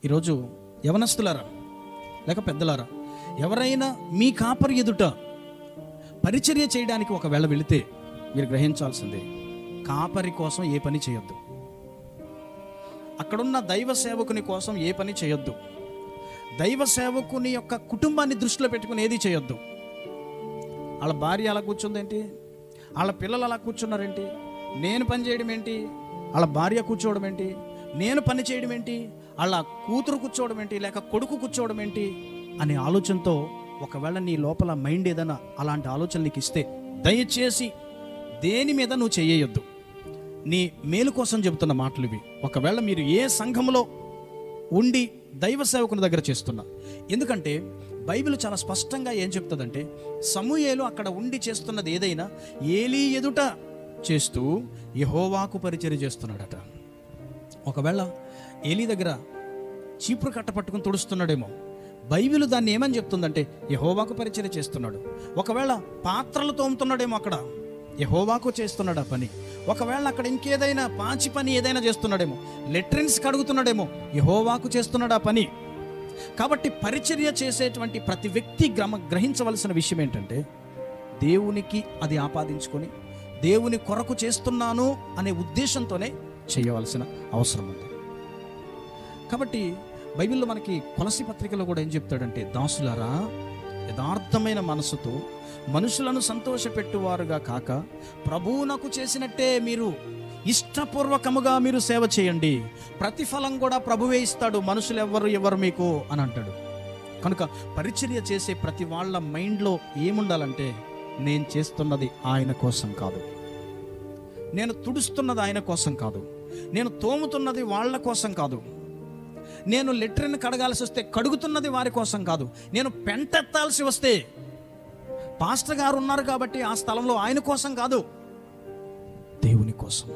ఈరోజు యవనస్తులారా లేక పెద్దలారా ఎవరైనా మీ కాపరి ఎదుట పరిచర్య చేయడానికి ఒకవేళ వెళితే మీరు గ్రహించాల్సిందే కాపరి కోసం ఏ పని చేయొద్దు అక్కడున్న దైవ సేవకుని కోసం ఏ పని చేయొద్దు దైవ సేవకుని యొక్క కుటుంబాన్ని దృష్టిలో పెట్టుకుని ఏది చేయొద్దు వాళ్ళ భార్య అలా కూర్చుందేంటి వాళ్ళ పిల్లలు అలా కూర్చున్నారేంటి నేను పని చేయడం ఏంటి వాళ్ళ భార్య కూర్చోవడం ఏంటి నేను పని చేయడం ఏంటి వాళ్ళ కూతురు కూర్చోవడం ఏంటి లేక కొడుకు కూర్చోవడం ఏంటి అనే ఆలోచనతో ఒకవేళ నీ లోపల మైండ్ ఏదైనా అలాంటి ఆలోచన నీకు ఇస్తే దయచేసి దేని మీద నువ్వు చేయొద్దు నీ మేలు కోసం చెబుతున్న మాటలు ఇవి ఒకవేళ మీరు ఏ సంఘంలో ఉండి దైవ సేవకుని దగ్గర చేస్తున్నా ఎందుకంటే బైబిల్ చాలా స్పష్టంగా ఏం చెప్తుందంటే సమూయేలు అక్కడ ఉండి చేస్తున్నది ఏదైనా ఏలీ ఎదుట చేస్తూ యహోవాకు పరిచర్య చేస్తున్నాడట ఒకవేళ ఏలీ దగ్గర చీపురు కట్ట పట్టుకుని తుడుస్తున్నాడేమో బైబిల్ దాన్ని ఏమని చెప్తుందంటే యహోవాకు పరిచర్య చేస్తున్నాడు ఒకవేళ పాత్రలు తోముతున్నాడేమో అక్కడ యహోవాకు చేస్తున్నాడు ఆ పని ఒకవేళ అక్కడ ఇంకేదైనా పాచి పని ఏదైనా చేస్తున్నాడేమో లెట్రిన్స్ కడుగుతున్నాడేమో యహోవాకు చేస్తున్నాడు ఆ పని కాబట్టి పరిచర్య చేసేటువంటి ప్రతి వ్యక్తి గ్రమ గ్రహించవలసిన విషయం ఏంటంటే దేవునికి అది ఆపాదించుకొని దేవుని కొరకు చేస్తున్నాను అనే ఉద్దేశంతోనే చేయవలసిన అవసరం ఉంది కాబట్టి బైబిల్లో మనకి కొలసి పత్రికలో కూడా ఏం చెప్తాడంటే దాసులారా యథార్థమైన మనసుతో మనుషులను సంతోషపెట్టువారుగా కాక ప్రభువునకు చేసినట్టే మీరు ఇష్టపూర్వకముగా మీరు సేవ చేయండి ప్రతిఫలం కూడా ప్రభువే ఇస్తాడు మనుషులు ఎవరు ఎవరు మీకు అని అంటాడు కనుక పరిచర్య చేసే ప్రతి వాళ్ళ మైండ్లో ఏముండాలంటే నేను చేస్తున్నది ఆయన కోసం కాదు నేను తుడుస్తున్నది ఆయన కోసం కాదు నేను తోముతున్నది వాళ్ళ కోసం కాదు నేను లెట్రిన్ కడగాల్సి వస్తే కడుగుతున్నది వారి కోసం కాదు నేను పెంటెత్తాల్సి వస్తే పాస్టర్ గారు ఉన్నారు కాబట్టి ఆ స్థలంలో ఆయన కోసం కాదు దేవుని కోసం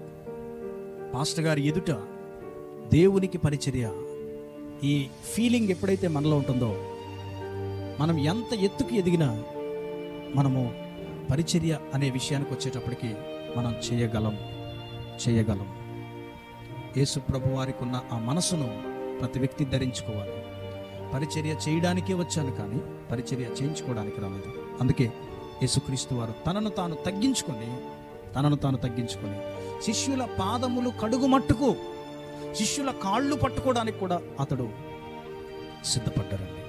పాస్టర్ గారి ఎదుట దేవునికి పరిచర్య ఈ ఫీలింగ్ ఎప్పుడైతే మనలో ఉంటుందో మనం ఎంత ఎత్తుకు ఎదిగినా మనము పరిచర్య అనే విషయానికి వచ్చేటప్పటికి మనం చేయగలం చేయగలం యేసు ప్రభు వారికి ఉన్న ఆ మనసును ప్రతి వ్యక్తి ధరించుకోవాలి పరిచర్య చేయడానికే వచ్చాను కానీ పరిచర్య చేయించుకోవడానికి రాలేదు అందుకే యేసుక్రీస్తు వారు తనను తాను తగ్గించుకొని తనను తాను తగ్గించుకొని శిష్యుల పాదములు కడుగు మట్టుకు శిష్యుల కాళ్ళు పట్టుకోవడానికి కూడా అతడు సిద్ధపడ్డారండి